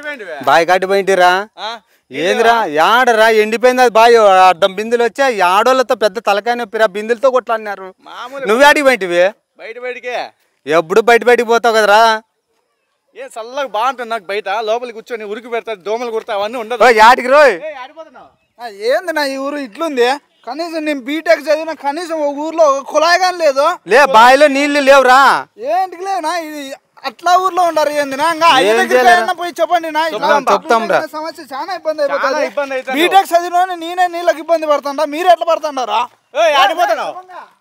Bye కట్టి పోయింటిరా ఏందిరా యాడరా ఎండిపోయింది అది బాయ్ అడ్డం బిందులు వచ్చా ఆడోళ్ళతో పెద్ద తలకాయ నొప్పిరా బిందులతో కొట్లాడినారు మామూలు నువ్వే అడిగి పోయింటివి బయట బయటికే ఎప్పుడు బయట బయటికి పోతావు కదరా ఏ చల్లగా బాగుంటుంది నాకు బయట లోపలికి కూర్చొని ఉరికి పెడతా దోమలు కుడతా అవన్నీ ఓ ఉండదు యాడికి రోయ్ ఏ, ఆడిపోతున్నావు ఆ, ఏంది నా ఈ ఊరు ఇట్లుంది కనీసం నేను బీటెక్ చదివిన కనీసం ఒక ఊర్లో ఒక కుళాయి కానీ లేదు లే బావిలో నీళ్లు లేవురా ఏంటికి లేనా ఇది అట్లా ఊర్లో ఉండరు ఏంది నా ఇంకా అయ్య ఏం దగ్గరికి చేయలేరా? ఏమన్నా పోయి చెప్పండి నా ఇట్లా చెప్తాం, చెప్తాం రా. ఇట్లా సమస్య చాలా ఇబ్బంది చాలా అయిపోతుంది ఇబ్బంది అవుతుంది. బీటెక్ చదివిన నేనే నీళ్ళకి ఇబ్బంది పడుతుంటా మీరు ఎట్లా పడుతున్నారా ఏ, ఆడిపోతున్నావు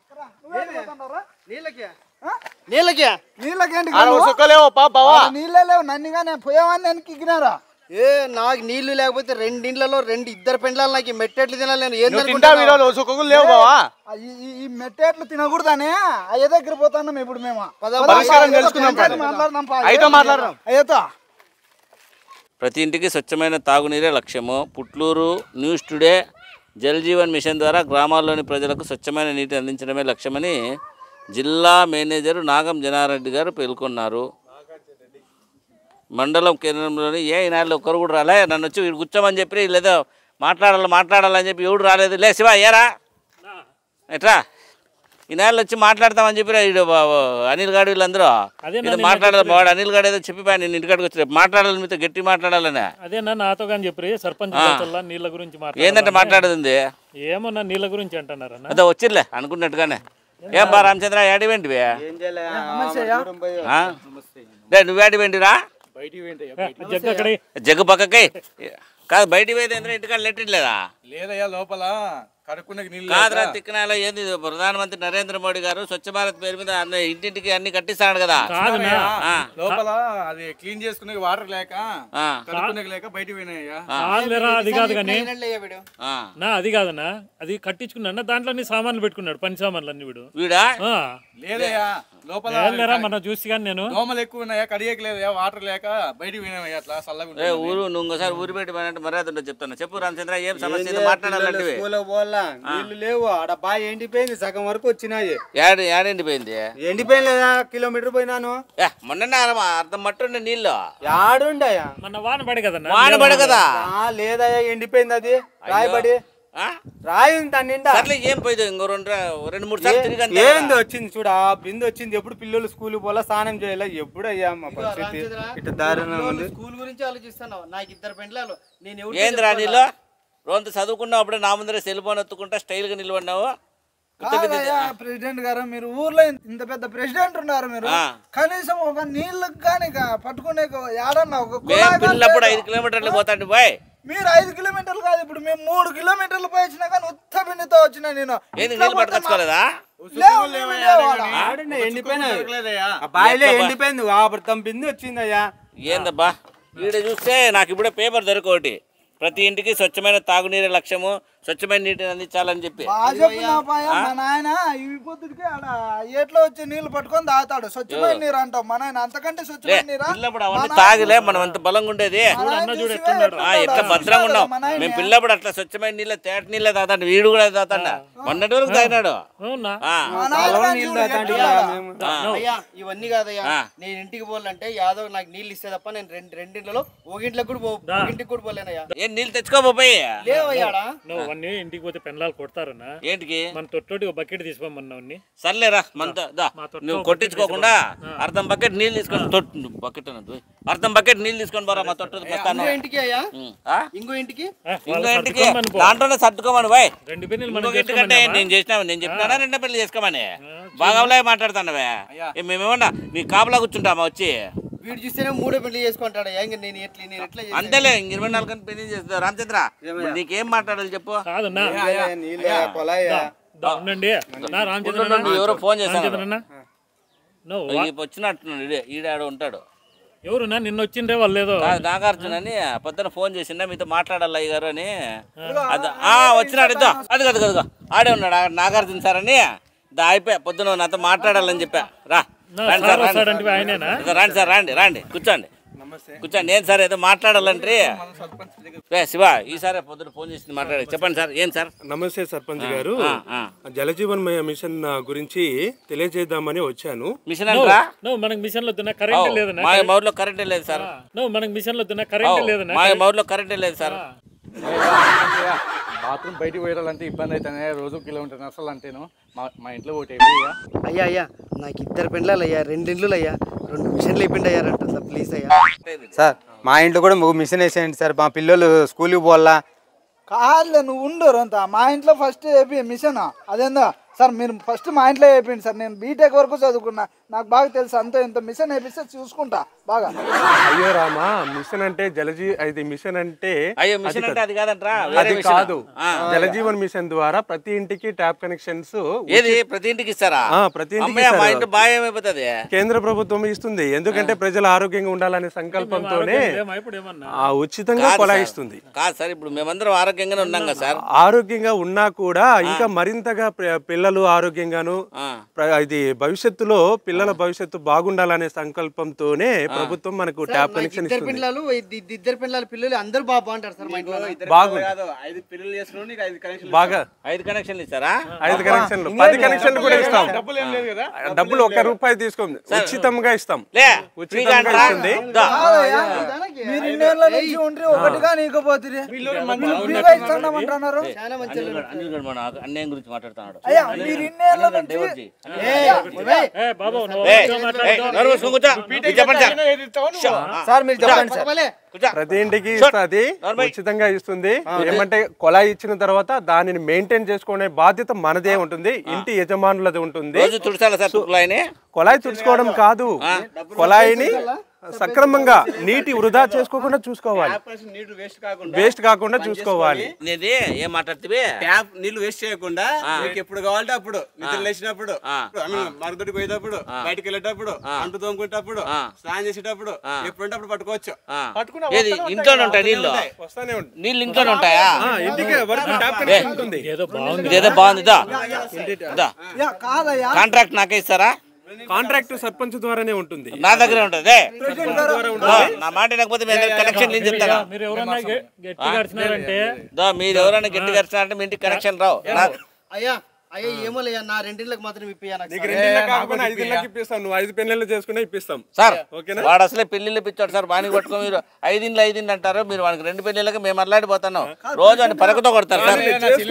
నీళ్ళకి నీళ్ళకేంటి ఆడ ఓ సుక్కలేవో పా బావా నీళ్ళే లేవు నన్నుగా నేను పోయేవాడిని నేను కిగినారా ఏ నాకు నీళ్లు లేకపోతే రెండింట్లలో రెండు ఇద్దరు పెండ్లాలు నాకు ఈ మెట్టెట్లు తినాలి నేను ఏం నువ్వు తింటావు ఈరోజు ఓ సుక్కలు లేవు బావా ఆ, ఈ- ఈ- ఈ మెట్టేట్లు తినకూడదనే అయ్య దగ్గర పోతున్నాం ఇప్పుడు మేము పద, పద, పరిష్కారం అయ్యతో తెలుసుకుందాం పద. మాట్లాడదాం పా. అయితే మాట్లాడదాం. అయ్యతో ప్రతి ఇంటికి స్వచ్ఛమైన తాగునీరే లక్ష్యము Putluru news today Jal Jeevan mission ద్వారా గ్రామాల్లోని ప్రజలకు స్వచ్ఛమైన నీటి అందించడమే లక్ష్యమని జిల్లా మేనేజర్ నాగం జనారెడ్డి గారు పేర్కొన్నారు మండలం కేంద్రంలోని ఏ ఈనాళ్ళు ఒక్కరు కూడా రాలే నన్ను వచ్చి వీడు కూర్చోమని చెప్పి లేదో మాట్లాడాలి మాట్లాడాలని చెప్పి ఎవడు రాలేదు లే శివ ఏరా ఎట్రా ఈనాళ్ళు వచ్చి మాట్లాడతామని చెప్పి వీడు బా- బా- అనిల్ గాడు వీళ్ళందరూ ఏదో మాట్లాడాలి వాడు అనిల్ గాడు ఏదో చెప్పిపోయాను నేను ఇంటికాడికి వచ్చి రేపు మాట్లాడాలి మీతో గట్టి మాట్లాడాలనే అదేనా నాతో కానీ చెప్పి సర్పంచ్ చేతుల్లో నీళ్ళ గురించి ఏంటంటే మాట్లాడాలని. మాట్లాడేది ఏమన్నా నీళ్ళ గురించి అంటున్నారన్న అదే వచ్చిర్లే అనుకున్నట్టుగానే ఏం బా రామచంద్ర యాడివేంటివి నువ్వు యాడివేంటిరా జగ్గు అక్కడే జగ్గు పక్కకి కాదు బయటికి పోయేది ఏంటంటే ఇంటికాడ లెట్టిట్లేదా లేదయ్యా లోపల కడుక్కునే నీళ్ళు కాదురా తిక్కనాలో ఏంది ఇది ప్రధానమంత్రి నరేంద్ర మోడీ గారు స్వచ్ఛ భారత్ పేరు మీద అన్ని ఇంటింటికి అన్ని కట్టిస్తాడు కదా కాదన్నా ఆ, లోపల అది క్లీన్ చేసుకునే వాటర్ లేక ఆ, కడుక్కునే లేక బయటికి పోయినాయ్యా కాదులేరా అది కాదు కానీ వీడు ఆ. నా అది కాదన్నా అది కట్టించుకున్నా దాంట్లో అన్ని సామాన్లు పెట్టుకున్నాడు పని సామాన్లు అన్ని వీడు వీడా ఆ. లేదయ్యా లోపల లేదులేరా మనం చూసి కానీ నేను దోమలు ఎక్కువ ఉన్నాయా కడియక లేదయ్యా వాటర్ లేక బయటికి పోయినాయ్యా అట్లా చల్లగా ఏ ఉంటుంది. ఊరు నువ్వు ఇంకోసారి ఊరు పెట్టి పోయినట్టు మర్యాద ఉండదు చెప్తాను చెప్పు రామచంద్ర ఏం సమస్య ఏదో మాట్లాడాలంటివి స్కూల్లో పోలా నీళ్లు లేవు ఆడ బావి ఎండిపోయింది సగం వరకు వచ్చినాయి యాడ యాడెండిపోయింది ఎండిపోయిన కేలోమీటర్ పోయినాను ఏ మొన్న అర్థం మట్టుండే నీళ్ళు యాడుండయా మన వాన పడే కదన్నా వాన పడు కదా ఆ, లేదయ్యా ఎండిపోయింది అది రాయబడి ఆ? రాయి ఉంది దాని నిండా అట్లా ఏం పోయింది ఇంకో రెండు రెండు మూడు సార్లు తిరిగి అంతే ఏంది కదా. వచ్చింది చూడు ఆ బిందు వచ్చింది ఎప్పుడు పిల్లలు స్కూల్ పోలా స్నానం చేయాలి ఎప్పుడు అయ్యా మా పరిస్థితి ఇటు దారుణంగా ఉంది స్కూల్ గురించి ఆలోచిస్తున్నావు నాకు ఇద్దరు పెండ్లాలు నేను ఎవరితో ఏందిరా చెప్పుకోవాలా? నీళ్ళు రోజు చదువుకున్నావు అప్పుడే నా ముందర సెల్ ఫోన్ ఎత్తుకుంటా స్టైల్గా నిలబడినావు కాదయ్యా ప్రెసిడెంట్ గారు మీరు ఊర్లో ఇంత- ఇంత పెద్ద ప్రెసిడెంట్ ఉన్నారు మీరు ఆ. కనీసం ఒక నీళ్ళకి కానీ పట్టుకునే ఒక ఏడన్నా ఒక మేము కుళాయి కానీ పిల్లప్పుడు లేదు. ఐదు కిలోమీటర్లు పోతాండి బాయ్ మీరు ఐదు కిలోమీటర్లు కాదు ఇప్పుడు మేము మూడు కిలోమీటర్లు పోయి వచ్చినా కానీ ఉత్త పిండితో వచ్చినా నేను ఏంది ఇట్లా నీళ్ళు పడితే మా- పట్టుకొచ్చుకోలేదా లేవు, నీళ్ళు లేవు ఆడ. ఆడున్నాయి, ఎండిపోయినాయి దొరకలేదయ్యా ఆ బావిలో ఎట్లా బా- ఎండిపోయింది ఆ అమృతం బిందు వచ్చిందయ్యా ఏందబ్బా ఈడ చూస్తే నాకు ఇప్పుడే పేపర్ దొరకొకటి ప్రతి ఇంటికి స్వచ్ఛమైన తాగునీరే లక్ష్యము స్వచ్ఛమైన నీటిని అందించాలని చెప్పి బాగా చెప్పినా పాయ మా నాయన ఈ పొద్దుడికి ఆడ ఏట్లో వచ్చి నీళ్లు పట్టుకొని తాగుతాడు స్వచ్ఛమైన నీరు అంటాం మా నాయన అంతకంటే లే స్వచ్ఛమైన నీరా పిల్లప్పుడు అవన్నీ తాగిలే మనం ఎంత బలంగా ఉండేది మా నాయన చూడు చూసి ఎట్లున్నాడు. ఆ ఎట్లున్నాడు? ఎట్లా భద్రంగా ఉన్నాం మా నాయన. మేము పిల్లప్పుడు అట్లా స్వచ్ఛమైన నీళ్ళ తేట నీళ్ళే తాతాడు వీడు కూడా తాతాడ మొన్నటి వరకు తాగినాడు అవునా ఆ, మా నాయన కానీ నీళ్ళు చూడు తాగండి ఎట్లున్నాడు. మేము ఆ. అయ్యా ఇవన్నీ కాదయ్యా ఆ. నేను ఇంటికి పోవాలంటే యాదవ్ నాకు నీళ్ళు ఇస్తే తప్ప నేను రెండు రెండింటిలో ఒక ఇంట్లోకి కూడా పో ఒక ఇంటికి కూడా పోలేనయ్యా ఏం నీళ్ళు తెచ్చుకోబోయి లేవయ్యాడా నువ్వు అవన్నీ ఇంటికి పోతే పెన్లాలు కొడతారన్నా ఏంటికి మన తొట్టోటి ఒక బకెట్ తీసుకోమన్నావు సర్లేరా మనతో దా మా తొట్టు నువ్వు ఒక కొట్టించుకోకుండా అర్ధం బకెట్ నీళ్ళు తీసుకొని తొట్టు బకెట్ అన్నది అర్ధం బకెట్ నీళ్ళు తీసుకొని పోరా మా తొట్టు వస్తాను ఇంకో ఇంటికి అయ్యా ఉం. ఆ? ఇంకో ఇంటికి ఇంకో ఇంటికి దాంట్లోనే సర్దుకోమని బాయ్ రెండు పెన్నులు మనం ఇంకొక ఇంటికంటే నేను చేసినా నేను చెప్పినానా రెండో పెళ్లి చేసుకోమని బాగా మాట్లాడుతున్నావే ఏ, మేమేమన్నా నీ కాపలా కూర్చుంటామా వచ్చి వీడు చూస్తేనే మూడో పెళ్లి చేసుకుంటాడు ఇంకా నేను ఎట్లా నేను ఎట్లా చేశాను? అంతేలే ఇంక ఇరవై నాలుగు గంటలు పెళ్లి చేస్తా రామచంద్ర మరి నీకేం మాట్లాడాలి చెప్పు కాదన్నా నీళ్ళు పొలాయా దా, ఉండండి నా రామచంద్ర ఉండు, ఎవరో ఫోన్ చేశారు. రామచంద్రన్న నువ్వు వా- ఈ వచ్చినట్టున్నాడు ఈడే ఈడాడు ఉంటాడు ఎవరున్నా నిన్న వచ్చిండ్రే వాళ్ళు ఏదో కాదు నాగార్జున అని పొద్దున ఫోన్ చేసిండా మీతో మాట్లాడాలి అయ్య గారు అని అది ఆ, వచ్చినాడు ఇద్దో అది కదా కదా ఆడే ఉన్నాడు ఆ నాగార్జున సార్ అని దా అయిపోయా పొద్దున నాతో మాట్లాడాలని చెప్పా రా నా రండి సార్ సార్ రండి వస్తాడంటే ఆయనేనా ఇదిగో రండి సార్ రండి రండి కూర్చోండి కూర్చోండి ఏం సార్ ఏదో మాట్లాడాలంటే ఏ, శివ ఈసారి పొద్దున ఫోన్ చేసింది మాట్లాడారు చెప్పండి సార్ ఏం సార్ నమస్తే సర్పంచ్ గారు ఆ, ఆ. జలజీవన్ మ- మిషన్ ఆ, గురించి తెలియజేద్దామని వచ్చాను మిషన్ అంటారా నువ్వు మనకి మిషన్లో దున్నా కరెంట్ లేదన్నా మా మా ఊర్లో కరెంటే లేదు సార్ నువ్వు మనకి మిషన్లో దున్నా కరెంట్ లేదన్నా మా మా ఊర్లో కరెంటే లేదు సార్ బాత్రూమ్ బయటికి పోయాలంటే ఇబ్బంది అవుతానే రోజు కిలోమీటర్ అసలు అంటేను మా మా ఇంట్లో ఒకటి అయ్యా అయ్యా అయ్యా నాకు ఇద్దరు పెండ్లాలు అయ్యా రెండిండ్లు అయ్యా రెండు మిషన్లు అయిపోయింది అయ్యారంట సార్ ప్లీజ్ అయ్యా సార్ మా ఇంట్లో కూడా ఒక మిషన్ వేసేయండి సార్ మా పిల్లలు స్కూల్కి పోవాలా కాదులే నువ్వు ఉండు అంత మా ఇంట్లో ఫస్ట్ వేపి మిషన్ అదేందో సార్ మీరు ఫస్ట్ మా ఇంట్లో వేపిండి సార్ నేను బీటెక్ వరకు చదువుకున్నా నాకు బాగా తెలుసు అంత ఇంత మిషన్ వేపిస్తే చూసుకుంటా బాగా అయ్యో రామా మిషన్ అంటే జలజీ అది మిషన్ అంటే అయ్యో మిషన్ అంటే అది కాదంట్రా వేరే అది మిషన్. కాదు ఆ. జలజీవన్ మిషన్ ద్వారా ప్రతి ఇంటికి ట్యాప్ కనెక్షన్స్ ఏది ప్రతి ఇంటికి ఇస్తారా ఆ, ప్రతి ఇంటికి అమ్మయ్య మా ఇస్తారు. ఇంట్లో బాగా ఏమైపోతుంది కేంద్ర ప్రభుత్వం ఇస్తుంది ఎందుకంటే ప్రజలు ఆరోగ్యంగా ఉండాలనే సంకల్పంతోనే ఏమా ఇప్పుడు ఏమన్నా ఆ ఉచితంగా కొలాయిస్తుంది కాదు సార్ ఇప్పుడు మేమందరం ఆరోగ్యంగానే ఉన్నాం కదా సార్ ఆరోగ్యంగా ఉన్నా కూడా ఇంకా మరింతగా ప్ర- పిల్లలు ఆరోగ్యంగాను ఆ. ప్ర- ఇది భవిష్యత్తులో పిల్లల భవిష్యత్తు బాగుండాలనే సంకల్పంతోనే ప్రభుత్వం మనకు ట్యాప్ కనెక్షన్ ఇద్దరు ఇస్తుంది పిల్లలు ఇద్ద- ఇద్దరు పిల్లలు పిల్లలు అందరూ బాగా బాగుంటారు సార్ మా ఇంట్లో బాగుంది ఐదు పిల్లలు చేసుకుని నీకు ఐదు కనెక్షన్ బాగా ఐదు కనెక్షన్లు ఇస్తారా ఐదు కనెక్షన్లు పది కనెక్షన్లు కూడా ఇస్తాం డబ్బులు ఏం లేదు కదా డబ్బులు ఒక్క రూపాయి తీసుకోం ఉచితంగా ఇస్తాం లే ఉచితంగా ఫ్రీగా అంటారా? ఇస్తుంది. దా. కాదయ్యా, మీరు ఇన్నేళ్ళ నుంచి ఉండ్రి ఒకటిగా నీకపోతుంది ఫ్రీగా ఇస్తామంటున్నారు చాలా మంచి అనిల్ గడ్- అనిల్ గడ్ మన అన్యాయం గురించి మాట్లాడుతున్నాడు అయ్యా మీరు ఇన్నేళ్ళ అనిల్ గడ్ డైవర్ట్ నుంచి చేయి. ఏ బాబు నువ్వు ఏయ్, ఎవరితో ఏయ్, మాట్లాడుతావు? నోరు మూసుకొని కూర్చో. ఇది చెప్పండి సార్ సార్ మీరు చెప్పండి సార్ కూర్చో. ప్రతి ఇంటికి ఇస్తుంది నార్మల్. ఉచితంగా ఇస్తుంది ఏమంటే కొలాయి ఇచ్చిన తర్వాత దానిని మెయింటైన్ చేసుకునే బాధ్యత మనదే ఉంటుంది ఇంటి యజమానులది ఉంటుంది రోజు తుడిచాలా సార్ తుక్కులాయని కొలాయి తుడుచుకోవడం కాదు కొలాయిని సక్రమంగా నీటి వృధా చేసుకోకుండా చూసుకోవాలి నీళ్లు వేస్ట్ కాకుండా వేస్ట్ కాకుండా చూసుకోవాలి నేది ఏం మాట్లాడుతుంది ట్యాప్ నీళ్లు వేస్ట్ చేయకుండా మీకు ఎప్పుడు కావాలంటే అప్పుడు నిద్ర లేచినప్పుడు ఆ. మరుగుదొడ్డికి పోయేటప్పుడు బయటకు వెళ్ళేటప్పుడు అంటు తోముకునేటప్పుడు స్నానం చేసేటప్పుడు ఎప్పుడంటే అప్పుడు పట్టుకోవచ్చు ఏది ఇంట్లోనే ఉంటాయి నీళ్ళు వస్తానే ఉంటుంది నీళ్ళు ఇంట్లోనే ఉంటాయా ఆ, ఇంటికి వరకు ట్యాప్ కనెక్షన్ ఉంటుంది ఏదో బాగుంది ఇదేదో బాగుంది ఇదా ఇదా యా, కాదయ్యా కాంట్రాక్ట్ నాకే ఇస్తారా కాంట్రాక్ట్ సర్పంచ్ ద్వారానే ఉంటుంది నా దగ్గరే ఉంటుంది దో, నా మాట వినకపోతే మీ అందరికి కనెక్షన్ నేను చెప్తాను మీరు ఎవరన్నా గె- గట్టిగా అరిచినారంటే దో మీరు ఎవరైనా గట్టిగా అరిచినారంటే మీ ఇంటికి కనెక్షన్ రావు నా- అయ్యా అయ్యా ఏమో లేయ్యా నా రెండిళ్ళకి మాత్రం ఇప్పియా నాకు నీకు సార్. రెండిళ్ళ కాకపోయినా ఐదు ఇళ్ళకి ఇప్పిస్తాం నువ్వు ఐదు పెన్నులు చేసుకునే ఇప్పిస్తాం సార్ ఓకేనా? వాడు అసలే పెళ్లిళ్ళు పిచ్చాడు సార్ బాని పట్టుకో మీరు ఐదిండ్లు ఐదిండ్లు అంటారు మీరు వానికి రెండు పెళ్లిళ్ళకి మేము అల్లాడిపోతున్నాం రోజు అని పరకతో కొడతారు సార్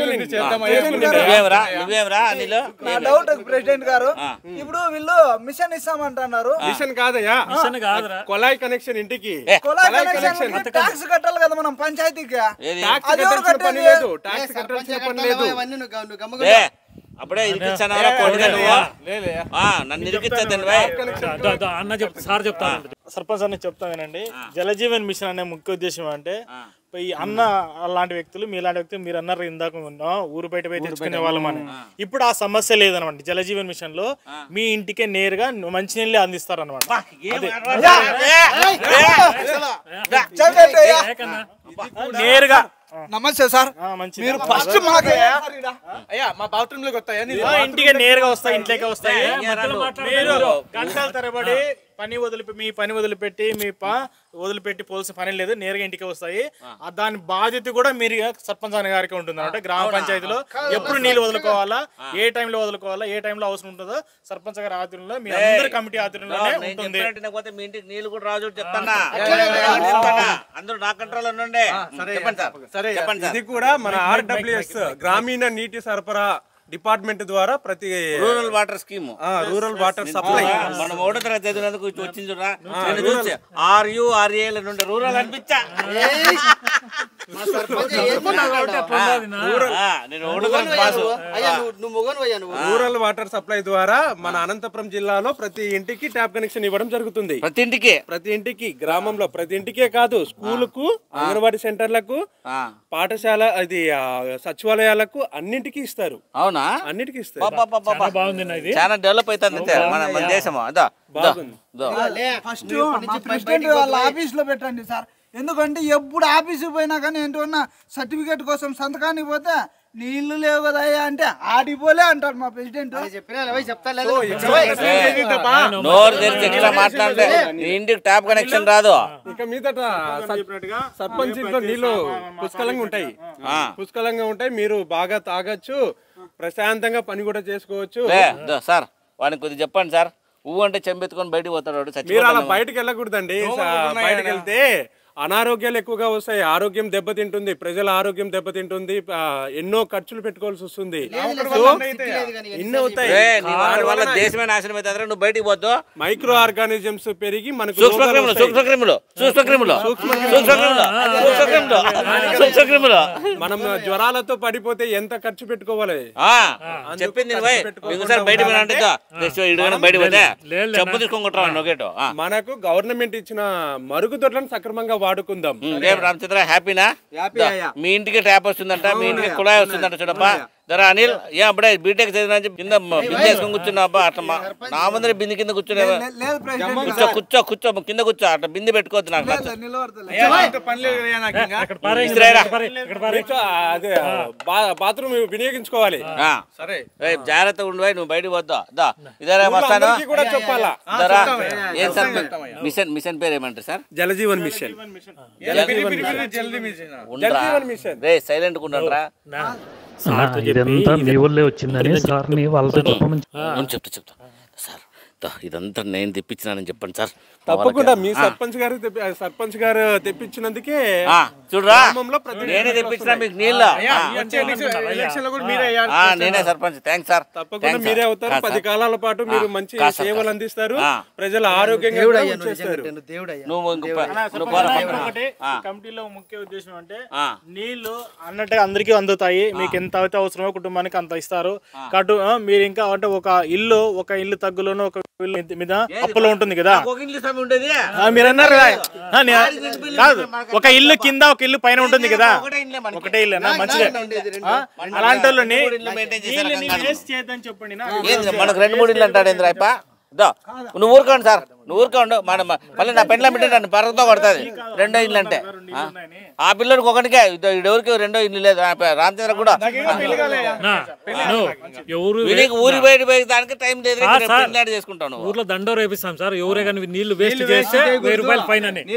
నువ్వేమరా నువ్వేమరా అనిల్ నా డౌట్ ప్రెసిడెంట్ గారు ఇప్పుడు వీళ్ళు మిషన్ ఇస్తామంటున్నారు మిషన్ కాదయ్యా మిషన్ కాదురా. కొలాయి కనెక్షన్ ఇంటికి కులాయి కనెక్షన్ ట్యాక్స్ కట్టాలి కదా మనం పంచాయతీకి ఏది ట్యాక్స్ అది ఎవరు కట్టాల్సిన పని కట్టేది? లేదు ఏ, ట్యాక్స్ సర్పంచ్ కట్టాల్సిన పని కట్టాలి, లేదు అవన్నీ నువ్వు గమ్ము- ఏ గమ్ముగా అప్పుడే ఇరికిచ్చాను కొడుగా నువ్వు ఆ, నన్ను ఇరికిచ్చా దా- దా, అన్న చెప్తా సార్ చెప్తా సర్పంచ్ అన్న చెప్తా వినండి జలజీవన్ మిషన్ అనే ముఖ్య ఉద్దేశం అంటే ఈ అన్న అలాంటి వ్యక్తులు మీలాంటి వ్యక్తులు మీరు అన్నారు ఇందాక ఉన్నాం ఊరు బయట పోయి తెచ్చుకునే వాళ్ళం అని ఇప్పుడు ఆ సమస్య లేదనమాట జలజీవన్ మిషన్ లో మీ ఇంటికే నేరుగా మంచినీళ్ళే అందిస్తారు అనమాట నేరుగా నమస్తే సార్ మంచి మీరు ఫస్ట్ మాకే అయ్యా మా బాత్రూమ్ లోకి వస్తాయా నీళ్ళు? ఆ, ఇంటికే నేరుగా వస్తాయి ఇంట్లోకి వస్తాయి మీరు గంటల తరబడి పని వదిలిపె మీ పని వదిలిపెట్టి మీ ప వదిలిపెట్టి పోల్సిన పని లేదు నేరుగా ఇంటికి వస్తాయి ఆ దాని బాధ్యత కూడా మీరు సర్పంచ్ అనే గారికి ఉంటుంది అనమాట గ్రామ పంచాయతీలో ఎప్పుడు నీళ్ళు వదులుకోవాలా ఏ టైంలో వదులుకోవాలా ఏ టైంలో అవసరం ఉంటుందో సర్పంచ్ గారి ఆధ్వర్యంలో మీ అందరి కమిటీ ఆధ్వర్యంలోనే నేను ఉంటుంది చెప్పినట్టు వినకపోతే మీ ఇంటికి నీళ్ళు కూడా రాజు చెప్తానా చెప్తానా? అందరూ నా కంట్రోల్ ఉండండి చెప్పండి సార్ సరే చెప్పండి సార్ ఇది కూడా మన ఆర్డబ్ల్యూఎస్ గ్రామీణ నీటి సరఫరా డిపార్ట్మెంట్ ద్వారా ప్రతి రూరల్ వాటర్ స్కీమ్ ఆ, రూరల్ వాటర్ సప్లై మనం ఒకటో తరగతి చదివినందుకు వచ్చింది చూడరా నేను చూసి ఆర్ యు ఆర్ఏల నుండి రూరల్ అనిపించా మా సర్పంచ్ ఏమన్నాడు? ఆ, నేను ఒకటో తరగతి పాసు అయ్యా నువ్వు నువ్వు మొగను అయ్యా నువ్వు రూరల్ వాటర్ సప్లై ద్వారా మన అనంతపురం జిల్లాలో ప్రతి ఇంటికి ట్యాప్ కనెక్షన్ ఇవ్వడం జరుగుతుంది ప్రతి ఇంటికి ప్రతి ఇంటికి గ్రామంలో ప్రతి ఇంటికే కాదు స్కూలుకు అంగన్వాడీ సెంటర్లకు ఆ, పాఠశాల అది ఆ, సచివాలయాలకు అన్నింటికి ఇస్తారు అవునా అన్నిటికీ ఇస్తారు పాపా బాగుంది అన్న ఇది చాలా డెవలప్ అవుతుంది అంతే మన మన దేశం అదా దో ఫస్ట్ మా ప్రెసిడెంట్ వాళ్ళ ఆఫీస్ లో పెట్టండి సార్ ఎందుకంటే ఎప్పుడు ఆఫీస్ పోయినా కానీ ఏంటన్నా సర్టిఫికేట్ కోసం సంతకానికి పోతే నీళ్లు లేవు కదా అయ్యా అంటే ఆడిపోలే అంటాడు మా ప్రెసిడెంట్ చెప్పినా పోయి చెప్తా లేదు నోరు తెరిచి ఎట్లా మాట్లాడితే నీ ఇంటికి ట్యాప్ కనెక్షన్ రాదు ఇక మీదట సర్పంచ్ ఇంట్లో నీళ్లు పుష్కలంగా ఉంటాయి ఆ. పుష్కలంగా ఉంటాయి మీరు బాగా తాగొచ్చు ప్రశాంతంగా పని కూడా చేసుకోవచ్చు లే, దో సార్ వాడిని కొద్దిగా చెప్పండి సార్ ఊ అంటే చెంబెత్తుకొని బయటికి పోతాడు వాడు మీరు అలా చచ్చిపోతాడు బయటకు వెళ్ళకూడదండి బయటకు వెళ్తే అనారోగ్యాలు ఎక్కువగా వస్తాయి ఆరోగ్యం దెబ్బతింటుంది ప్రజల ఆరోగ్యం దెబ్బతింటుంది ఆ, ఎన్నో ఖర్చులు పెట్టుకోవాల్సి వస్తుంది సో ఇన్ని అవుతాయి ఏ, నీ వాడి వల్ల దేశమే నాశనం అవుతుంది నువ్వు బయటికి పోతావు మైక్రో ఆర్గానిజమ్స్ పెరిగి మనకు సూక్ష్మ రోగాలు క్రిములు వస్తాయి. సూక్ష్మ క్రిములు సూక్ష్మ క్రిములు సూక్ష్మ క్రిములు సూక్ష్మ క్రిములు సూక్ష్మ క్రిములు మనం జ్వరాలతో పడిపోతే ఎంత ఖర్చు పెట్టుకోవాలి ఆ, చెప్పింది నేను పోయి ఇంకోసారి బయట పోయినా ఇడుగా బయట పోతే చెప్పు తీసుకొని కొట్టరా ఒకటో మనకు గవర్నమెంట్ ఇచ్చిన మరుగుదొడ్లను సక్రమంగా వాడుకుందాం రేపు రామచంద్ర హ్యాపీనా దా, మీ ఇంటికి ట్యాప్ వస్తుందంట మీ ఇంటికి కుళాయి వస్తుందంట చూడప్పా జరా అనిల్ ఏ అప్పుడే బీటెక్ చదివినా చెప్పి కింద బిందె వేసుకొని కూర్చున్నా అబ్బా అట్లా మా- నా ముందర బిందె కింద కూర్చునే లేదు ప్రెసిడెంట్ కూర్చో కూర్చో కూర్చో కింద కూర్చో అట్లా బిందె పెట్టుకోవద్దు నాకు నచ్చదు. నిలబడతలే పని లేదు అయ్యా నాకు ఇంకా. ఇస్రాయేలా. కొంచెం అదే బా- బాత్రూమ్ వినియోగించుకోవాలి ఆ. సరే ఏయ్, జాగ్రత్తగా ఉండు నువ్వు బయటికి పోద్దా దా ఇదేరా వస్తాను అందరికీ కూడా చెప్పాలా దరా ఏం సార్ మిషన్ మిషన్ పేరు ఏమంటారు సార్ జలజీవన్ మిషన్ జల్దీ మిషన్ ఉండరా జలజీవన్ మిషన్ రే సైలెంట్ ఉండరా సార్తో ఇదంతా మీ ఊళ్ళో వచ్చిందని సార్ని వాళ్ళతో చెప్పమని నేను చెప్తా చెప్తా సార్ దా, ఇదంతా నేను తెప్పించినానని చెప్పండి సార్ మా తప్పకుండా వాళ్ళకి. మీ ఆ, సర్పంచ్ గారు తెప్పి- సర్పంచ్ గారు తెప్పించినందుకే ఆ, చూడరా గ్రామంలో ప్రతి నేనే తెప్పించిన మీకు నీళ్ళు ఆ. ఎలక్షన్ లో కూడా మీరే అయ్యారు ఆ, నేనే సర్పంచ్ థ్యాంక్స్ సార్ తప్పకుండా థాంక్స్ మీరే సార్. అవుతారు ఆ, పది సార్. కాలాల పాటు మీరు ఆ, మంచి కాదు సార్, సేవలు కాదు. అందిస్తారు ఆ. ప్రజల ఆరోగ్యంగా దేవుడు కూడా అయ్యా నువ్వు ఉంచేస్తారు. నిజంగా దేవుడు అయ్యా నువ్వు ఇంక ప- నువ్వు సార్, పోరా. ఒకటి ఆ. కమిటీలో ముఖ్య ఉద్దేశం అంటే ఆ. నీళ్లు అన్నట్టుగా అందరికీ అందుతాయి మీకు ఎంత అయితే అవసరమో కుటుంబానికి అంత ఇస్తారు కటు ఆ, మీరు ఇంకా అంటే ఒక ఇల్లు ఒక ఇల్లు తగ్గులోను ఒక ఇల్లు మీద అప్పులో ఉంటుంది కదా ఒక ఇంగ్లీష్ స్వామి ఉండేది ఆ, మీరు అన్నారు కదా ఆ, నే- కాదు ఒక ఇల్లు కింద ఒక ఇల్లు పైన ఉంటుంది కదా ఒకటే ఇల్లే మనకి. ఒకటే ఇల్లేనా మంచిదే ఆ, అలాంటి వాళ్ళని మూడు ఇల్లు maintain చేసే నీళ్ళని రకంగా. వేస్ట్ చేయొద్దని చెప్పండి నా ఏంది మనకు రెండు మూడు ఇల్లు అంటాడు ఏంద్రా అప్ప దో నువ్వు ఊరుకోండి సార్ నువ్వు ఊరుకోండి మన మళ్ళీ నా పెండ్ల బిడ్డ నన్ను పరగతో కొడుతుంది రెండో ఇల్లు అంటే ఆ? ఆ పిల్లడికి ఒకటికే ఇదో ఎవరికి రెండో ఇల్లు లేదు ఆ ప- రామచంద్ర కూడా నా, నువ్వు ఎవరు వీడికి ఊరి బయట పోయి దానికి టైం లేదు ఆ, సార్. పెళ్ళాడు చేసుకుంటావు నువ్వు ఊర్లో దండో రేపిస్తాం సార్ ఎవరే కానీ నీళ్లు వేస్ట్ చేస్తే వెయ్యి రూపాయలు ఫైన్ అని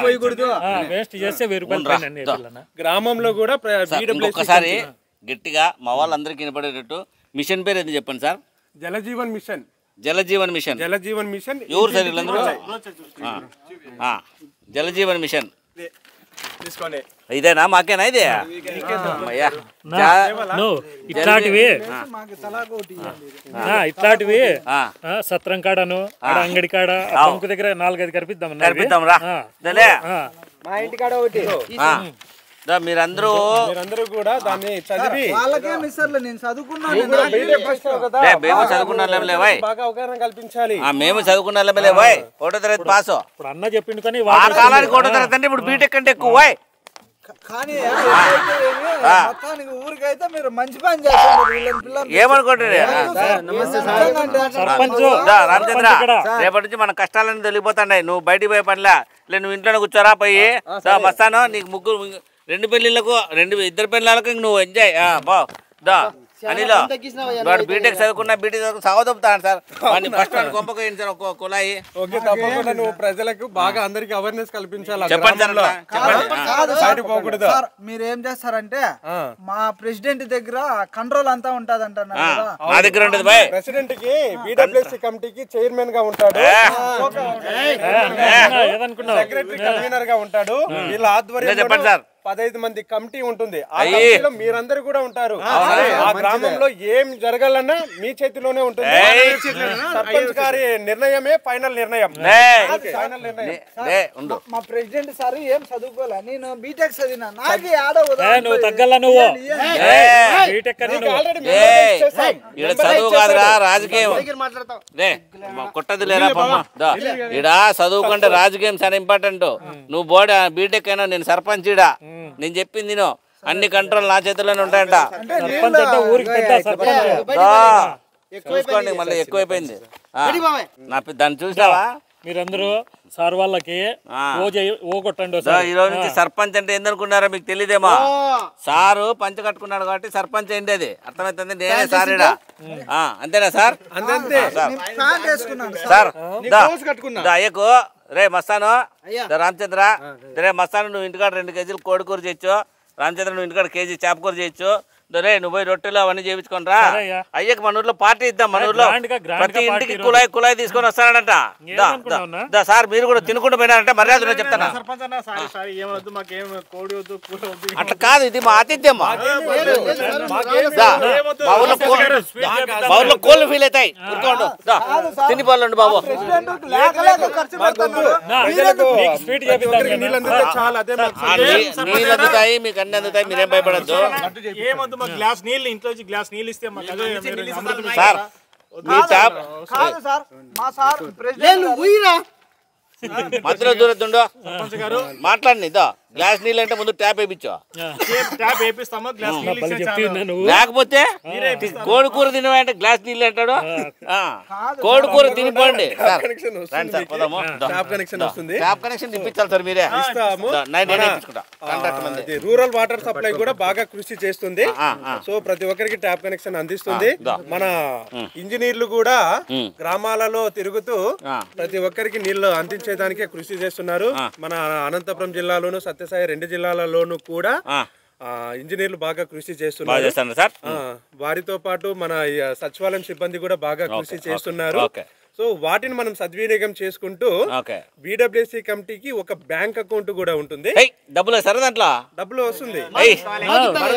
వేస్ట్ చేస్తే వెయ్యి రూపాయలు అవునురా. ఫైన్ అని దో. పిల్లనా. గ్రామంలో కూడా ప్ర- సార్, BWC ఇంకొకసారి గట్టిగా మా వాళ్ళందరికీ వినపడేటట్టు మిషన్ పేరు ఏది చెప్పండి sir Jal Jeevan mission Jal Jeevan mission Jal Jeevan mission ఎవరు సార్ వీళ్ళందరూ ఆ. ఆ. జలజీవన్ మిషన్ తీసుకోండి ఇదేనా మాకేనా ఇది అమ్మయ్యా. నా, జా- నువ్వు ఇట్లాంటివి మాకు సలాకు ఒకటి ఇవ్వండి. ఆ, ఇట్లాంటివి ఆ. ఆ, సత్రం కాడను ఆడ అంగడి కాడ ఆ బంకు దగ్గర నాలుగైదు కనిపిద్దాం కనిపిద్దాం రా దలే. మా ఇంటికాడ ఒకటి ఆ. దా, మీరందరూ మీరందరూ కూడా దాన్ని చదివి వాళ్ళకేం ఇస్తారులే నేను చదువుకున్నాను నాకు ఫస్ట్ కదా లే, మేము చదువుకున్నాం వాయ్ బాగా అవగాహన కల్పించాలి ఆ, మేము చదువుకున్నాం వాయ్ ఒకటో తరగతి పాసు ఇప్పుడు అన్న చెప్పిండు కానీ ఆ వాళ్ళు కాలానికి ఒకటో తరగతి అంటే ఇప్పుడు బీటెక్ అంటే ఎక్కువ వాయ్ కానీ ఎక్కడైతే ఏమి, మొత్తానికి ఊరికైతే మీరు మంచి పని చేస్తారు వీళ్ళని పిల్లలు ఏమనుకుంటారు సర్పంచ్ దా, రామచంద్ర సర్పంచ్ ఇక్కడ. రేపటి నుంచి మన కష్టాలన్నీ తొలిగిపోతున్నాయి నువ్వు బయటికి పోయే పనిలే లే నువ్వు ఇంట్లోనే కూర్చోరా పోయి దా, మస్తాను నీకు ముగ్గురు రెండు పెళ్ళిళ్ళకు రెండు ఇద్దరు పెళ్ళాలకు ఇంక నువ్వు ఎంజాయ్ బా దా అనిలో వాడు బీటెక్ చదువుకున్నా బీటెక్ చదువుకుని సాగదొప్పుతాను సార్ వాడిని ఫస్ట్ వాడిని కొంపకు సార్ ఒక కులాయి ఓకే తప్పకుండా నువ్వు ప్రజలకు బాగా అందరికి అవేర్నెస్ కల్పించాలి ఆ చెప్పండి సార్ గ్రామంలో. చెప్పండి ఆ. కాదు బయటకు పోకూడదు సార్ మీరు ఏం చేస్తారంటే మా ప్రెసిడెంట్ దగ్గర కంట్రోల్ అంతా ఉంటది అంటున్నారు ఆ, కదా నా దగ్గర ఉంటుంది బాయ్ ప్రెసిడెంట్ కి బీడబ్ల్యూసీ కమిటీకి చైర్మన్ గా ఉంటాడు ఏదనుకున్నావు సెక్రటరీ కన్వీనర్ గా ఉంటాడు వీళ్ళ ఇంకా చెప్పండి ఆధ్వర్యంలో సార్. పదహైదు మంది కమిటీ ఉంటుంది ఆ అయ్యి. కమిటీలో మీరందరూ కూడా ఉంటారు ఆ గ్రామంలో ఏం జరగాలన్నా మీ చేతిలోనే ఉంటుంది ఏయ్. సర్పంచ్ గారి నిర్ణయమే ఫైనల్ నిర్ణయం ఏయ్. ఫైనల్ నిర్ణయం నే- నే, ఉండు మా ప్రెసిడెంట్ సార్ ఏం చదువుకోలే నేను బీటెక్ చదివినా నాకు ఆడ ఏ, నువ్వు తగ్గల్లా నువ్వు ఏయ్. బీటెక్ అని నువ్వు ఆల్రెడీ ఏయ్. చేస్తాం. ఈడ చదువు కాదురా రాజకీయం మాట్లాడతావు రే కొట్టది లేరా పొమ్మ దా ఈడ చదువుకుంటే రాజకీయం చాలా ఇంపార్టెంట్ నువ్వు బోర్డు బీటెక్ అయినా నేను సర్పంచ్ ఈడ నేను చెప్పింది నేను అన్ని కంట్రోల్ నా చేతిలోనే ఉంటాయంట సర్పంచ్ అంటే ఊరికి పెద్ద సర్పంచ్ దా. చూసుకోండి మళ్ళీ ఎక్కువైపోయింది ఆ. నా పి- దాన్ని చూసినావా మీరందరూ సార్ వాళ్ళకి ఆ. ఓ చేయి ఓ కొట్టండి సో ఒకసారి. ఈ రోజు నుంచి సర్పంచ్ అంటే ఏందనుకున్నారో మీకు తెలియదేమో సారు పంచ కట్టుకున్నాడు కాబట్టి సర్పంచ్ ఏంటి అది అర్థమవుతుంది నేనే సార్ ఈడ. ఆ, అంతేనా సార్ అంతే ఆ, సార్ ప్యాంట్ వేసుకున్నాను సార్ దా. రోజు కట్టుకున్నా దా, అయ్యకు రే మస్తాను దా, రామచంద్ర రే మస్తాను నువ్వు ఇంటికాడ రెండు కేజీలు కోడి కూర చేయొచ్చు రామచంద్ర నువ్వు ఇంటికాడ కేజీ చేప కూర చేయొచ్చు దా, రే నువ్వు పోయి రొట్టెలు అవన్నీ చేయించుకొని రా సరే అయ్యా. అయ్యకి మన ఊర్లో పార్టీ ఇద్దాం మన ఊర్లో grand గా- grand గా ప్రతి ఇంటికి పార్టీ కుళాయి కుళాయి తీసుకొని వస్తాడంట దా, దా, ఏమనుకున్నావునా? దా సార్ మీరు కూడా తినుకుంటూ పోయినారంటే మర్యాద ఉన్నది చెప్తాను సర్పంచ్ అన్న సారీ సారీ ఏం వద్దు మాకేం కోడి వద్దు కూర వద్దు అట్లా కాదు ఇది మా ఆతిథ్యం దా, మా ఊర్లో కో- మా ఊర్లో కోళ్ళు ఫీల్ అవుతాయి ఊరుకోండు దా, తిని పోలండి బాబు లేక లేక ఖర్చు పెడుతున్నారు నా, నీకు స్వీట్ చేపిద్దాం నేను. నీళ్ళు అందితే చాలు అదే మాకు ఆ, నీ- నీళ్ళు అందుతాయి మీకు అన్ని అందుతాయి మీరేం భయపడద్దు ఏమొద్దు మాకు గ్లాస్ నీళ్ళు ఇంట్లో వచ్చి గ్లాస్ నీళ్ళు ఇస్తే మాకు అదే మీరు అమృతం సార్ మీ ట్యాప్ కాదు సార్ మా సార్ లేదు ప్రెసిడెంట్ నువ్వు ఊయిరా మధ్యలో దూరద్దుండో సర్పంచ్ గారు మాట్లాడండి ఇదో గ్లాస్ నీళ్ళు అంటే ముందు ట్యాప్ వేయించు టేప్ ట్యాప్ వేపిస్తాము గ్లాస్ నీళ్ళు బలి ఇస్తే చెప్తే చాలు. నువ్వు లేకపోతే కోడి కూర తినమంటే గ్లాస్ నీళ్ళు అంటాడు ఆ, కోడి కూర తినిపోండి సార్ కనెక్షన్ రండి సార్ పోదాము ట్యాప్ కనెక్షన్ వస్తుంది ట్యాప్ కనెక్షన్ ఇప్పించాలి సార్ మీరే ఇస్తాము. దా, నేను నేనే మన, ఇప్పించుకుంటా కాంట్రాక్ట్ మంది అది రూరల్ వాటర్ సప్లై కూడా బాగా కృషి చేస్తుంది ఆ, ఆ. సో ప్రతి ఒక్కరికి ట్యాప్ కనెక్షన్ అందిస్తుంది దా. మన ఇంజనీర్లు కూడా ఉమ్. గ్రామాలలో తిరుగుతూ ఆ. ప్రతి ఒక్కరికి నీళ్లు అందించేదానికే కృషి చేస్తున్నారు మన అనంతపురం జిల్లాలోను సత్యసాయి రెండు జిల్లాలలోనూ కూడా ఆ, ఆ, ఇంజనీర్లు బాగా కృషి బాగా చేస్తున్నారు చేస్తాను సార్ ఆ, వారితో పాటు మన ఈ సచివాలయం సిబ్బంది కూడా బాగా కృషి ఓకే, చేస్తున్నారు ఓకే. సో వాటిని మనం సద్వినియోగం చేసుకుంటూ ఓకే బీడబ్ల్యూసీ కమిటీకి ఒక బ్యాంక్ అకౌంట్ కూడా ఉంటుంది ఏయ్, డబ్బులు వేస్తారా దాంట్లో డబ్బులు వస్తుంది ఏయ్. నీకు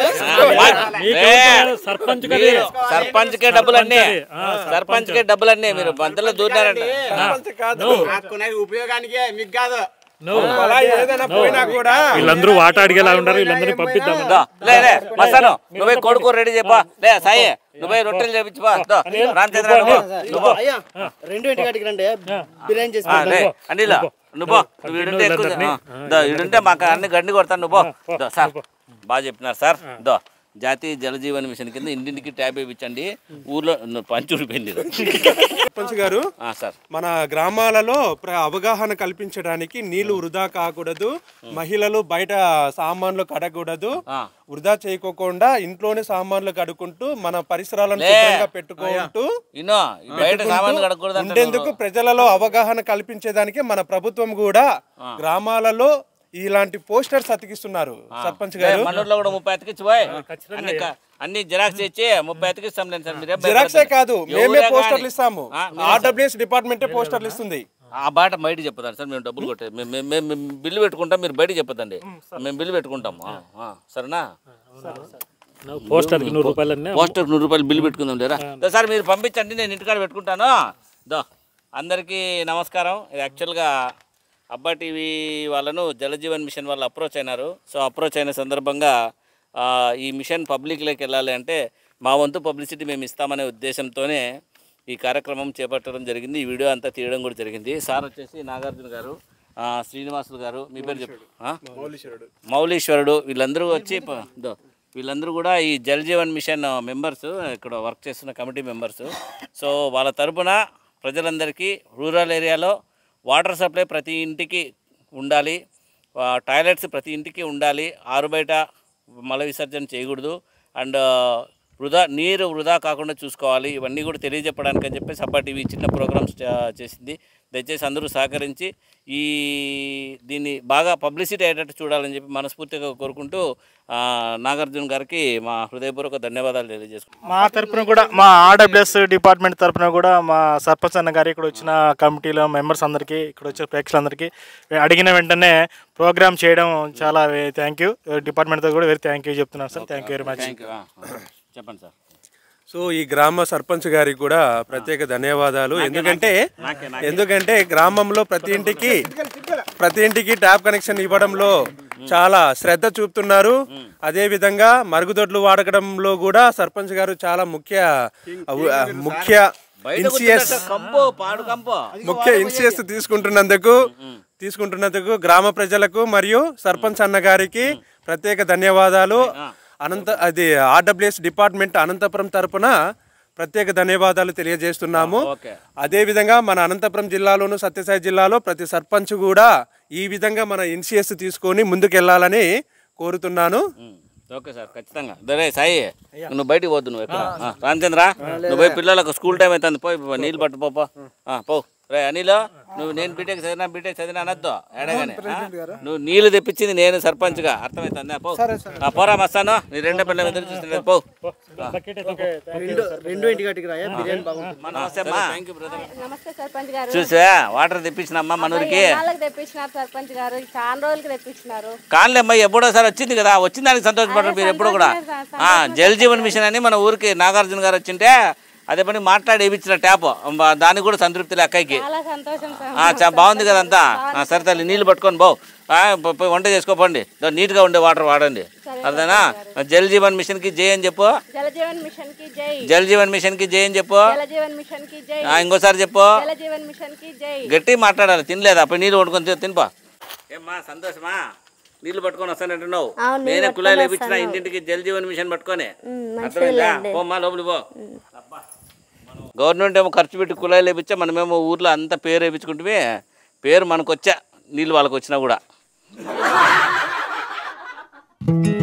ఏ, ఎవరు సర్పంచ్ కదా మీరు సర్పంచ్ కే డబ్బులన్నీ ఆ, సర్పంచ్ కే డబ్బులన్నీ మీరు మధ్యలో దూరినారంట సర్పంచ్ కాదు నాకు ఉపయోగానికే మీకు కాదు నువ్వు అలా ఏదైనా పోయినా కూడా వీళ్ళందరూ వాట అడిగేలా ఉన్నారు వీళ్ళందరినీ పంపిద్దాం దా, లే లే మస్తాను నువ్వే కొడుకు రెడీ చెప్పా లే సాయి నువ్వే రొట్టెలు చేపించుపా దా, రామచంద్ర నువ్వు నువ్వు అయ్యా రెండు ఇంటి కాడికి రండి బిర్యానీ చేసి ఆ, లే అనిలా నువ్వు నువ్వు ఇడుంటే ఎక్కువ ఆ, దా, ఇడుంటే మాకు అన్ని గండి కొడతాను నువ్వు దా, సార్ బాగా చెప్పినారు సార్ దో జాతీయ జలజీవన్ మిషన్ కింద ఇంటింటికి ట్యాబ్ ఇప్పించండి ఊర్లో పంచుడిపోయింది సర్పంచ్ గారు సార్ మన గ్రామాలలో ప్ర- అవగాహన కల్పించడానికి నీళ్లు వృధా కాకూడదు మహిళలు బయట సామాన్లు కడగకూడదు ఆ. వృధా చేయకోకుండా ఇంట్లోనే సామాన్లు కడుక్కుంటూ మన పరిసరాలను లే. శుభ్రంగా పెట్టుకుంటూ ఇన్నో ఈ బయట సామాన్లు కడగకూడదు ఉండేందుకు ప్రజలలో అవగాహన కల్పించేదానికి మన ప్రభుత్వం కూడా గ్రామాలలో ఇలాంటి పోస్టర్స్ అతికిస్తున్నారు సర్పంచ్ గారు మనూర్లో కూడా ముప్పై అతికిచ్చి పోయి అన్ని క- అన్ని జిరాక్స్ ఇచ్చి ముప్పై అతికిస్తాం లేదు సార్ మీరే జిరాక్సే కాదు మేమే ఎవరే పోస్టర్లు గాని. ఇస్తాము ఆ, మీరే ఆర్డబ్ల్యూఎస్ డిపార్ట్మెంటే పోస్టర్లు ఇస్తుంది ఆ బాట బయట చెప్పదాం సార్ మేము డబ్బులు కొట్టే మేము మేము- మేము మేము బిల్లు పెట్టుకుంటాం మీరు బయట చెప్పదండి మేము బిల్లు పెట్టుకుంటాం ఆ, ఆ, సరేనా పోస్టర్కి నూరు రూపాయలన్నీ పోస్టర్ నూరు రూపాయలు బిల్లు పెట్టుకుందాం లేరా దో సార్ మీరు పంపించండి నేను ఇంటికాడ పెట్టుకుంటాను దో అందరికీ నమస్కారం ఇది యాక్చువల్గా అబ్బా టీవీ వాళ్ళను జలజీవన్ మిషన్ వాళ్ళు అప్రోచ్ అయినారు సో అప్రోచ్ అయిన సందర్భంగా ఆ, ఈ మిషన్ పబ్లిక్లోకి వెళ్ళాలి అంటే మా వంతు పబ్లిసిటీ మేము ఇస్తామనే ఉద్దేశంతోనే ఈ కార్యక్రమం చేపట్టడం జరిగింది ఈ వీడియో అంతా తీయడం కూడా జరిగింది సార్ వచ్చేసి నాగార్జున గారు ఆ, శ్రీనివాసులు గారు మీ పేరు చెప్పు ఆ? మౌలీశ్వరుడు వీళ్ళందరూ వచ్చి ప- దో, వీళ్ళందరూ కూడా ఈ జల్ జీవన్ మిషన్ మెంబర్స్ ఇక్కడ వర్క్ చేస్తున్న కమిటీ మెంబర్స్ సో వాళ్ళ తరపున ప్రజలందరికీ రూరల్ ఏరియాలో వాటర్ సప్లై ప్రతి ఇంటికి ఉండాలి ఆ, టాయిలెట్స్ ప్రతి ఇంటికి ఉండాలి ఆరు బయట మల విసర్జన చేయకూడదు అండ్ వృధా నీరు వృధా కాకుండా చూసుకోవాలి ఇవన్నీ కూడా తెలియజెప్పడానికి అని చెప్పి సబ్బా టీవీ చిన్న ప్రోగ్రామ్స్ చే- చేసింది దయచేసి అందరూ సహకరించి ఈ దీన్ని బాగా పబ్లిసిటీ అయ్యేటట్టు చూడాలని చెప్పి మనస్ఫూర్తిగా కోరుకుంటూ ఆ, నాగార్జున గారికి మా హృదయపూర్వక ధన్యవాదాలు తెలియజేసుకుంటాం మా తరపున కూడా మా ఆర్డబ్ల్యూఎస్ డిపార్ట్మెంట్ తరపున కూడా మా సర్పంచ్ అన్న గారు ఇక్కడ వచ్చిన కమిటీలో మెంబర్స్ అందరికీ ఇక్కడ వచ్చే ప్రేక్షకులందరికీ అడిగిన వెంటనే ప్రోగ్రామ్ చేయడం చాలా థ్యాంక్ యూ డిపార్ట్మెంట్తో కూడా వెరీ థ్యాంక్ యూ చెప్తున్నాను sir thank you very much thank you చెప్పండి సార్ సో ఈ గ్రామ సర్పంచ్ గారికి కూడా ప్రత్యేక ధన్యవాదాలు ఎందుకంటే ఎందుకంటే గ్రామంలో ప్రతి ఇంటికి ప్రతి ఇంటికి ట్యాప్ కనెక్షన్ ఇవ్వడంలో చాలా శ్రద్ధ చూపుతున్నారు అదే విధంగా మరుగుదొడ్లు వాడకంలో కూడా సర్పంచ్ గారు చాలా ముఖ్య ముఖ్య ఇన్సియస్ కంపు పాడు కంపు ముఖ్య ఇన్సియస్ తీసుకుంటున్నందుకు తీసుకుంటున్నందుకు గ్రామ ప్రజలకు మరియు సర్పంచ్ అన్న గారికి ప్రత్యేక ధన్యవాదాలు అనంత అది ఆర్డబ్ల్యూఎస్ డిపార్ట్మెంట్ అనంతపురం తరపున ప్రత్యేక ధన్యవాదాలు తెలియజేస్తున్నాము ఓకే అదేవిధంగా మన అనంతపురం జిల్లాలోను సత్యసాయి జిల్లాలో ప్రతి సర్పంచ్ కూడా ఈ విధంగా మన ఇనిషియేస్ తీసుకొని ముందుకెళ్లాలని కోరుతున్నాను ఉమ్, ఓకే సార్ ఖచ్చితంగా దరే సాయి నువ్వు బయటికి పోద్దు నువ్వు ఎక్కడ ఆ, రామచంద్ర నువ్వు పోయి పిల్లలకు స్కూల్ టైం అవుతుంది పోయి పో, నీళ్ళు పట్టు పో, పో ఆ, పో రే అనిలో నువ్వు నేను బీటెక్ చదివినా బీటెక్ చదివినా అనొద్దు ఏడగానే నువ్వు నీళ్లు తెప్పించింది నేను సర్పంచ్గా అర్థమవుతుందా పో ఆ, పోరా మస్తాను నీ రెండో పిల్లలు ఎదురు చూస్తున్నాడు పో రెండు రెండు ఇంటి గట్టికి రాయా బిర్యానీ బాగుంటుంది మా నమస్తే అమ్మా థ్యాంక్ యూ బ్రదర్ నమస్తే సర్పంచ్ గారు చూసా వాటర్ తెప్పించినమ్మా మన ఊరికి నాలుగు తెప్పించినారు సర్పంచ్ గారు చాలా రోజులకి తెప్పించినారు కాన్లే అమ్మాయి ఎప్పుడోసారి వచ్చింది కదా వచ్చిన దానికి సంతోషపడరు మీరు ఎప్పుడు కూడా ఆ, జల్ జీవన్ మిషన్ అని మన ఊరికి నాగార్జున గారు వచ్చింటే అదే పని మాట్లాడి వేయించిన ట్యాప్ అమ్మ, దానికి కూడా సంతృప్తి లే అక్కకి చాలా సంతోషం సార్ ఆ, చా బాగుంది కదంతా ఆ, సరే తల్లి నీళ్ళు పట్టుకొని బావు ఆ, పో- పోయి వంట చేసుకోపండి దో నీట్గా ఉండే వాటర్ వాడండి అదేనా జల్ జీవన్ మిషన్కి జై అని చెప్పు జలజీవన్ మిషన్ కి జై జల్ జీవన్ మిషన్కి జై అని చెప్పు జలజీవన్ మిషన్ కి జై ఆ, ఇంకోసారి చెప్పు జలజీవన్ మిషన్ కి జై గట్టి మాట్లాడాలి తినలేదు అప్పుడు నీళ్ళు వండుకొని తి- తినిపా ఏమ్మా సంతోషమా నీళ్ళు పట్టుకొని వస్తానంటున్నావు అవును, నీళ్ళు నేనే కుళాయిలు పట్టుకొని వేపించిన వస్తాను. ఇంటింటికి జల్ జీవన్ మిషన్ పట్టుకొని మంచిగా అర్థమైందా లేండి. పోమ్మా లోపలికి పో గవర్నమెంట్ ఏమో ఖర్చు పెట్టి కుళాయిలు వేపించా మనమేమో ఊర్లో అంతా పేరు వేపించుకుంటే పేరు మనకు వచ్చా నీళ్ళు వాళ్ళకి వచ్చినా కూడా